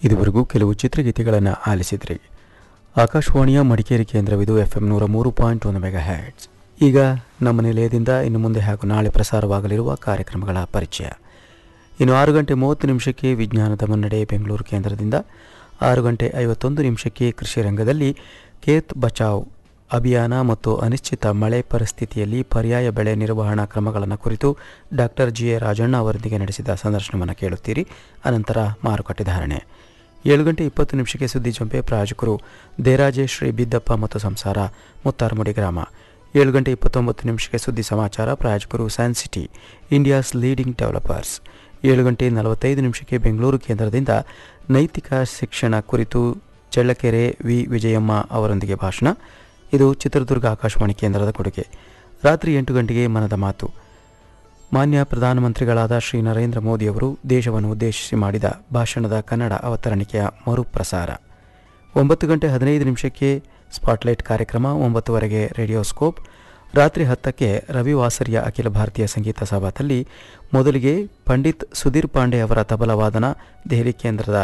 ಇದುವರೆಗೂ ಕೆಲವು ಚಿತ್ರಗೀತೆಗಳನ್ನು ಆಲಿಸಿದ್ರಿ ಆಕಾಶವಾಣಿಯ ಮಡಿಕೇರಿ ಕೇಂದ್ರವಿದು ಎಫ್ ಎಂ ನೂರ ಮೂರು ಪಾಯಿಂಟ್ ಒಂದು ಮೆಗಾ ಹ್ಯಾಟ್ಸ್ ಈಗ ನಮ್ಮ ನಿಲಯದಿಂದ ಇನ್ನು ಮುಂದೆ ಹಾಗೂ ನಾಳೆ ಪ್ರಸಾರವಾಗಲಿರುವ ಕಾರ್ಯಕ್ರಮಗಳ ಪರಿಚಯ ಇನ್ನು ಆರು ಗಂಟೆ ಮೂವತ್ತು ನಿಮಿಷಕ್ಕೆ ವಿಜ್ಞಾನದ ಮುನ್ನಡೆ ಬೆಂಗಳೂರು ಕೇಂದ್ರದಿಂದ ಆರು ಗಂಟೆ ಐವತ್ತೊಂದು ನಿಮಿಷಕ್ಕೆ ಕೃಷಿ ರಂಗದಲ್ಲಿ ಖೇತ್ ಬಚಾವ್ ಅಭಿಯಾನ ಮತ್ತು ಅನಿಶ್ಚಿತ ಮಳೆ ಪರಿಸ್ಥಿತಿಯಲ್ಲಿ ಪರ್ಯಾಯ ಬೆಳೆ ನಿರ್ವಹಣಾ ಕ್ರಮಗಳನ್ನು ಕುರಿತು ಡಾಕ್ಟರ್ ಜಿ ಎ ರಾಜಣ್ಣ ಅವರೊಂದಿಗೆ ನಡೆಸಿದ ಸಂದರ್ಶನವನ್ನು ಕೇಳುತ್ತೀರಿ ಅನಂತರ ಮಾರುಕಟ್ಟೆ ಧಾರಣೆ ಏಳು ಗಂಟೆ ಇಪ್ಪತ್ತು ನಿಮಿಷಕ್ಕೆ ಸುದ್ದಿ ಜಂಪೆ ಪ್ರಾಯೋಜಕರು ದೇರಾಜೆ ಶ್ರೀ ಬಿದ್ದಪ್ಪ ಮತ್ತು ಸಂಸಾರ ಮುತ್ತಾರಮುಡಿ ಗ್ರಾಮ ಏಳು ಗಂಟೆ ಇಪ್ಪತ್ತೊಂಬತ್ತು ನಿಮಿಷಕ್ಕೆ ಸುದ್ದಿ ಸಮಾಚಾರ ಪ್ರಾಯೋಜಕರು San City India's leading developers ಏಳು ಗಂಟೆ ನಲವತ್ತೈದು ನಿಮಿಷಕ್ಕೆ ಬೆಂಗಳೂರು ಕೇಂದ್ರದಿಂದ ನೈತಿಕ ಶಿಕ್ಷಣ ಕುರಿತು ಚಳ್ಳಕೆರೆ ವಿ ವಿಜಯಮ್ಮ ಅವರೊಂದಿಗೆ ಭಾಷಣ ಇದು ಚಿತ್ರದುರ್ಗ ಆಕಾಶವಾಣಿ ಕೇಂದ್ರದ ಕೊಡುಗೆ ರಾತ್ರಿ ಎಂಟು ಗಂಟೆಗೆ ಮನದ ಮಾತು ಮಾನ್ಯ ಪ್ರಧಾನಮಂತ್ರಿಗಳಾದ ಶ್ರೀ ನರೇಂದ್ರ ಮೋದಿಯವರು ದೇಶವನ್ನು ಉದ್ದೇಶಿಸಿ ಮಾಡಿದ ಭಾಷಣದ ಕನ್ನಡ ಅವತರಣಿಕೆಯ ಮರುಪ್ರಸಾರ ಒಂಬತ್ತು ಗಂಟೆ ಹದಿನೈದು ನಿಮಿಷಕ್ಕೆ ಸ್ಪಾಟ್ಲೈಟ್ ಕಾರ್ಯಕ್ರಮ ಒಂಬತ್ತುವರೆಗೆ ರೇಡಿಯೋಸ್ಕೋಪ್ ರಾತ್ರಿ ಹತ್ತಕ್ಕೆ ರವಿವಾಸರಿಯ ಅಖಿಲ ಭಾರತೀಯ ಸಂಗೀತ ಸಭಾದಲ್ಲಿ ಮೊದಲಿಗೆ ಪಂಡಿತ್ ಸುಧೀರ್ ಪಾಂಡೆ ಅವರ ತಬಲವಾದನ ದೆಹಲಿ ಕೇಂದ್ರದ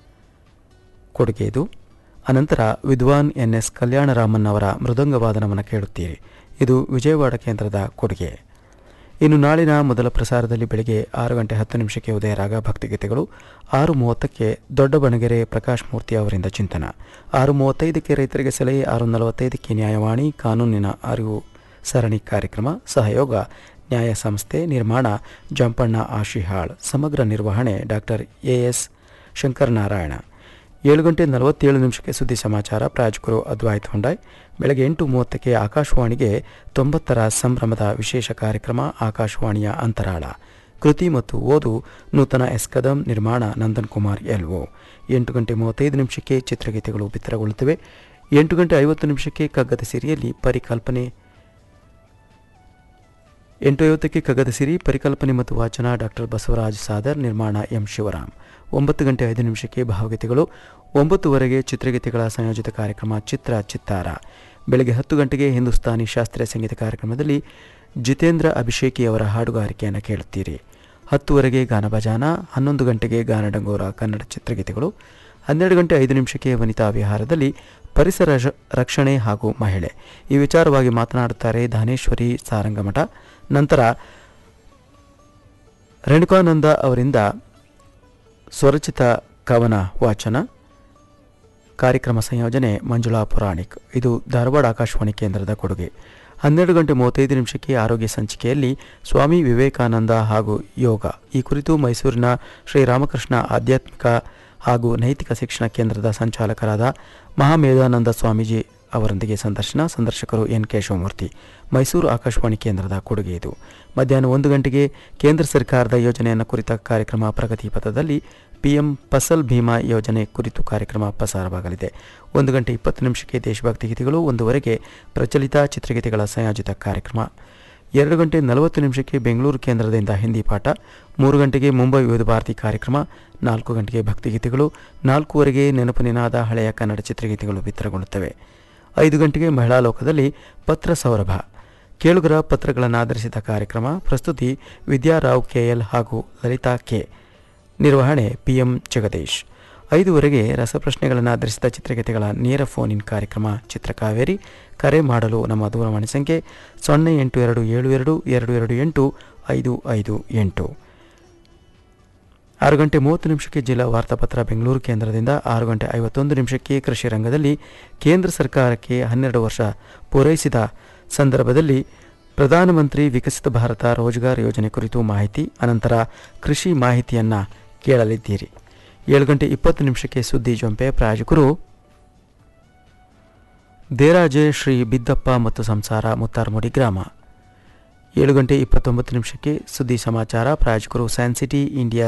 ಕೊಡುಗೆ ಇದು ಅನಂತರ ವಿದ್ವಾನ್ ಎನ್ ಎಸ್ ಕಲ್ಯಾಣರಾಮನ್ ಅವರ ಮೃದಂಗವಾದನವನ್ನು ಕೇಳುತ್ತೀರಿ ಇದು ವಿಜಯವಾಡ ಕೇಂದ್ರದ ಕೊಡುಗೆ ಇನ್ನು ನಾಳಿನ ಮೊದಲ ಪ್ರಸಾರದಲ್ಲಿ ಬೆಳಗ್ಗೆ ಆರು ಗಂಟೆ ಹತ್ತು ನಿಮಿಷಕ್ಕೆ ಉದಯರಾಗ ಭಕ್ತಿಗೀತೆಗಳು ಆರು ಮೂವತ್ತಕ್ಕೆ ದೊಡ್ಡ ಬಣಗೆರೆ ಪ್ರಕಾಶ್ ಮೂರ್ತಿ ಅವರಿಂದ ಚಿಂತನ ಆರು ಮೂವತ್ತೈದಕ್ಕೆ ರೈತರಿಗೆ ಸಲಹೆ ಆರು ನಲವತ್ತೈದಕ್ಕೆ ನ್ಯಾಯವಾಣಿ ಕಾನೂನಿನ ಅರಿವು ಸರಣಿ ಕಾರ್ಯಕ್ರಮ ಸಹಯೋಗ ನ್ಯಾಯ ಸಂಸ್ಥೆ ನಿರ್ಮಾಣ ಜಂಪಣ್ಣ ಆಶಿಹಾಳ್ ಸಮಗ್ರ ನಿರ್ವಹಣೆ ಡಾಕ್ಟರ್ ಎ ಎಸ್ ಶಂಕರನಾರಾಯಣ ಏಳು ಗಂಟೆ ನಲವತ್ತೇಳು ನಿಮಿಷಕ್ಕೆ ಸುದ್ದಿ ಸಮಾಚಾರ ಪ್ರಾಯೋಜಕರು ಅದ್ವೈತ್ ಹೊಂಡಾಯ್ ಬೆಳಗ್ಗೆ ಎಂಟು ಮೂವತ್ತಕ್ಕೆ ಆಕಾಶವಾಣಿಗೆ ತೊಂಬತ್ತರ ಸಂಭ್ರಮದ ವಿಶೇಷ ಕಾರ್ಯಕ್ರಮ ಆಕಾಶವಾಣಿಯ ಅಂತರಾಳ ಕೃತಿ ಮತ್ತು ಓದು ನೂತನ ಎಸ್ ಕದಂ ನಿರ್ಮಾಣ ನಂದನ್ ಕುಮಾರ್ ಎಲ್ಒ ಎಂಟು ಗಂಟೆ ಮೂವತ್ತೈದು ನಿಮಿಷಕ್ಕೆ ಚಿತ್ರಗೀತೆಗಳು ಬಿತ್ತರಗೊಳ್ಳುತ್ತವೆ ಎಂಟು ಗಂಟೆ ಐವತ್ತು ನಿಮಿಷಕ್ಕೆ ಕಗ್ಗದ ಸಿರಿಯಲ್ಲಿ ಪರಿಕಲ್ಪನೆ ಎಂಟು ಐವತ್ತಕ್ಕೆ ಕಗ್ಗದ ಸಿರಿ ಪರಿಕಲ್ಪನೆ ಮತ್ತು ವಾಚನ ಡಾಕ್ಟರ್ ಬಸವರಾಜ್ ಸಾದರ್ ನಿರ್ಮಾಣ ಎಂ ಶಿವರಾಮ್ ಒಂಬತ್ತು ಗಂಟೆ ಐದು ನಿಮಿಷಕ್ಕೆ ಭಾವಗೀತೆಗಳು ಒಂಬತ್ತುವರೆಗೆ ಚಿತ್ರಗೀತೆಗಳ ಸಂಯೋಜಿತ ಕಾರ್ಯಕ್ರಮ ಚಿತ್ರ ಚಿತ್ತಾರ ಬೆಳಗ್ಗೆ ಹತ್ತು ಗಂಟೆಗೆ ಹಿಂದೂಸ್ತಾನಿ ಶಾಸ್ತ್ರೀಯ ಸಂಗೀತ ಕಾರ್ಯಕ್ರಮದಲ್ಲಿ ಜಿತೇಂದ್ರ ಅಭಿಷೇಕಿ ಅವರ ಹಾಡುಗಾರಿಕೆಯನ್ನು ಕೇಳುತ್ತೀರಿ ಹತ್ತುವರೆಗೆ ಗಾನ ಭಜಾನ ಹನ್ನೊಂದು ಗಂಟೆಗೆ ಗಾನಡಂಗೋರ ಕನ್ನಡ ಚಿತ್ರಗೀತೆಗಳು ಹನ್ನೆರಡು ಗಂಟೆ ಐದು ನಿಮಿಷಕ್ಕೆ ವನಿತಾ ವಿಹಾರದಲ್ಲಿ ಪರಿಸರ ರ- ರಕ್ಷಣೆ ಹಾಗೂ ಮಹಿಳೆ ಈ ವಿಚಾರವಾಗಿ ಮಾತನಾಡುತ್ತಾರೆ ಧಾನೇಶ್ವರಿ ಸಾರಂಗಮಠ ನಂತರ ರೇಣುಕಾನಂದ ಅವರಿಂದ ಸ್ವರಚಿತ ಕವನ ವಾಚನ ಕಾರ್ಯಕ್ರಮ ಸಂಯೋಜನೆ ಮಂಜುಳಾ ಪುರಾಣಿಕ್ ಇದು ಧಾರವಾಡ ಆಕಾಶವಾಣಿ ಕೇಂದ್ರದ ಕೊಡುಗೆ ಹನ್ನೆರಡು ಗಂಟೆ ಮೂವತ್ತೈದು ನಿಮಿಷಕ್ಕೆ ಆರೋಗ್ಯ ಸಂಚಿಕೆಯಲ್ಲಿ ಸ್ವಾಮಿ ವಿವೇಕಾನಂದ ಹಾಗೂ ಯೋಗ ಈ ಕುರಿತು ಮೈಸೂರಿನ ಶ್ರೀರಾಮಕೃಷ್ಣ ಆಧ್ಯಾತ್ಮಿಕ ಹಾಗೂ ನೈತಿಕ ಶಿಕ್ಷಣ ಕೇಂದ್ರದ ಸಂಚಾಲಕರಾದ ಮಹಾಮೇಧಾನಂದ ಸ್ವಾಮೀಜಿ ಅವರೊಂದಿಗೆ ಸಂದರ್ಶನ ಸಂದರ್ಶಕರು ಎನ್ ಕೇಶವಮೂರ್ತಿ ಮೈಸೂರು ಆಕಾಶವಾಣಿ ಕೇಂದ್ರದ ಕೊಡುಗೆ ಇದು ಮಧ್ಯಾಹ್ನ ಒಂದು ಗಂಟೆಗೆ ಕೇಂದ್ರ ಸರ್ಕಾರದ ಯೋಜನೆಯನ್ನು ಕುರಿತ ಕಾರ್ಯಕ್ರಮ ಪ್ರಗತಿ ಪಥದಲ್ಲಿ ಪಿಎಂ ಫಸಲ್ ಭೀಮಾ ಯೋಜನೆ ಕುರಿತು ಕಾರ್ಯಕ್ರಮ ಪ್ರಸಾರವಾಗಲಿದೆ ಒಂದು ಗಂಟೆ ಇಪ್ಪತ್ತು ನಿಮಿಷಕ್ಕೆ ದೇಶಭಕ್ತಿ ಗೀತೆಗಳು ಒಂದುವರೆಗೆ ಪ್ರಚಲಿತ ಚಿತ್ರಗೀತೆಗಳ ಸಂಯೋಜಿತ ಕಾರ್ಯಕ್ರಮ ಎರಡು ಗಂಟೆ ನಲವತ್ತು ನಿಮಿಷಕ್ಕೆ ಬೆಂಗಳೂರು ಕೇಂದ್ರದಿಂದ ಹಿಂದಿ ಪಾಠ ಮೂರು ಗಂಟೆಗೆ ಮುಂಬೈ ವಿವಿಧ ಭಾರತಿ ಕಾರ್ಯಕ್ರಮ ನಾಲ್ಕು ಗಂಟೆಗೆ ಭಕ್ತಿಗೀತೆಗಳು ನಾಲ್ಕೂವರೆಗೆ ನೆನಪು ನಿನಾದ ಹಳೆಯ ಕನ್ನಡ ಚಿತ್ರಗೀತೆಗಳು ಬಿತ್ತರಗೊಳ್ಳುತ್ತವೆ ಐದು ಗಂಟೆಗೆ ಮಹಿಳಾ ಲೋಕದಲ್ಲಿ ಪತ್ರ ಸೌರಭ ಕೇಳುಗರ ಪತ್ರಗಳನ್ನು ಆಧರಿಸಿದ ಕಾರ್ಯಕ್ರಮ ಪ್ರಸ್ತುತಿ ವಿದ್ಯಾರಾವ್ ಕೆಎಲ್ ಹಾಗೂ ಲಲಿತಾ ಕೆ ನಿರ್ವಹಣೆ ಪಿಎಂ ಜಗದೀಶ್ ಐದುವರೆಗೆ ರಸಪ್ರಶ್ನೆಗಳನ್ನು ಆಧರಿಸಿದ ಚಿತ್ರಗೀತೆಗಳ ನೇರ ಫೋನ್ ಇನ್ ಕಾರ್ಯಕ್ರಮ ಚಿತ್ರಕಾವೇರಿ ಕರೆ ಮಾಡಲು ನಮ್ಮ ದೂರವಾಣಿ ಸಂಖ್ಯೆ ಸೊನ್ನೆ ಎಂಟು ಎರಡು ಏಳು ಎರಡು ಎರಡು ಎರಡು ಎಂಟು ಐದು ಐದು ಎಂಟು ಆರು ಗಂಟೆ ಮೂವತ್ತು ನಿಮಿಷಕ್ಕೆ ಜಿಲ್ಲಾ ವಾರ್ತಾಪತ್ರ ಬೆಂಗಳೂರು ಕೇಂದ್ರದಿಂದ ಆರು ಗಂಟೆ ಐವತ್ತೊಂದು ನಿಮಿಷಕ್ಕೆ ಕೃಷಿ ರಂಗದಲ್ಲಿ ಕೇಂದ್ರ ಸರ್ಕಾರಕ್ಕೆ ಹನ್ನೆರಡು ವರ್ಷ ಪೂರೈಸಿದ ಸಂದರ್ಭದಲ್ಲಿ ಪ್ರಧಾನಮಂತ್ರಿ ವಿಕಸಿತ ಭಾರತ ರೋಜ್ಗಾರ್ ಯೋಜನೆ ಕುರಿತು ಮಾಹಿತಿ ಅನಂತರ ಕೃಷಿ ಮಾಹಿತಿಯನ್ನು ಕೇಳಲಿದ್ದೀರಿ ಏಳು ಗಂಟೆ ಇಪ್ಪತ್ತು ನಿಮಿಷಕ್ಕೆ ಸುದ್ದಿ ಜೊಂಪೆ ಪ್ರಾಯೋಜಕರು ದೇರಾಜೆ ಶ್ರೀ ಬಿದ್ದಪ್ಪ ಮತ್ತು ಸಂಸಾರ ಮುತ್ತಾರ್ಮುಡಿ ಗ್ರಾಮ ಏಳು ಗಂಟೆ ಇಪ್ಪತ್ತೊಂಬತ್ತು ನಿಮಿಷಕ್ಕೆ ಸುದ್ದಿ ಸಮಾಚಾರ ಪ್ರಾಯೋಜಕರು ಸ್ಯಾನ್ ಸಿಟಿ ಇಂಡಿಯಾ